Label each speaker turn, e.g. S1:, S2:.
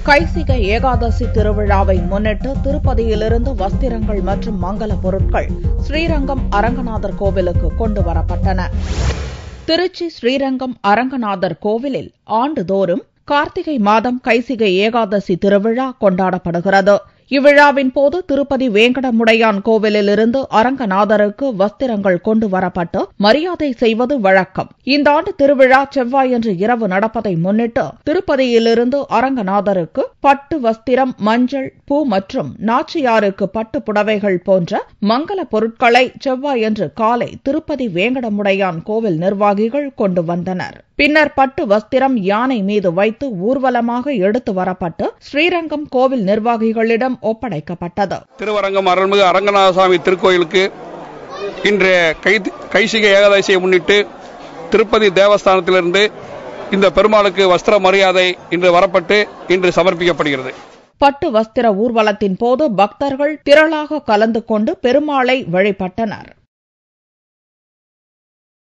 S1: கைசிக ஏகாதசி திருவிழாவை முன்னிட்டு திருப்பதியிலிருந்து வஸ்திரங்கள் மற்றும் மங்கல பொருட்கள் ஸ்ரீரங்கம் அரங்கநாதர் கோவிலுக்கு கொண்டு வரப்பட்டன திருச்சி ஸ்ரீரங்கம் அரங்கநாதர் கோவிலில் ஆண்டுதோறும் கார்த்திகை மாதம் கைசிகை ஏகாதசி திருவிழா கொண்டாடப்படுகிறது இவ்விழாவின் போது திருப்பதி வேங்கடமுடையான் கோவிலிலிருந்து அரங்கநாதருக்கு வஸ்திரங்கள் கொண்டு வரப்பட்டு மரியாதை செய்வது வழக்கம் இந்த ஆண்டு திருவிழா செவ்வாயன்று இரவு நடப்பதை முன்னிட்டு திருப்பதியிலிருந்து அரங்கநாதருக்கு பட்டு வஸ்திரம் மஞ்சள் பூ மற்றும் நாச்சியாருக்கு பட்டு புடவைகள் போன்ற மங்கல பொருட்களை செவ்வாயன்று காலை திருப்பதி வேங்கடமுடையான் கோவில் நிர்வாகிகள் கொண்டு வந்தனர் பின்னர் பட்டு வஸ்திரம் யானை மீது வைத்து ஊர்வலமாக எடுத்து வரப்பட்டு ஸ்ரீரங்கம் கோவில் நிர்வாகிகளிடம் ஒப்படைக்கப்பட்டது
S2: திருவரங்கம் அருள்மிகு அரங்கநாதசாமி திருக்கோயிலுக்கு இன்று கை கைசிக ஏகாதசியை முன்னிட்டு திருப்பதி தேவஸ்தானத்திலிருந்து இந்த பெருமாளுக்கு வஸ்திர மரியாதை இன்று வரப்பட்டு இன்று சமர்ப்பிக்கப்படுகிறது
S1: பட்டு வஸ்திர ஊர்வலத்தின் போது பக்தர்கள் திரளாக கலந்து கொண்டு பெருமாளை வழிபட்டனர்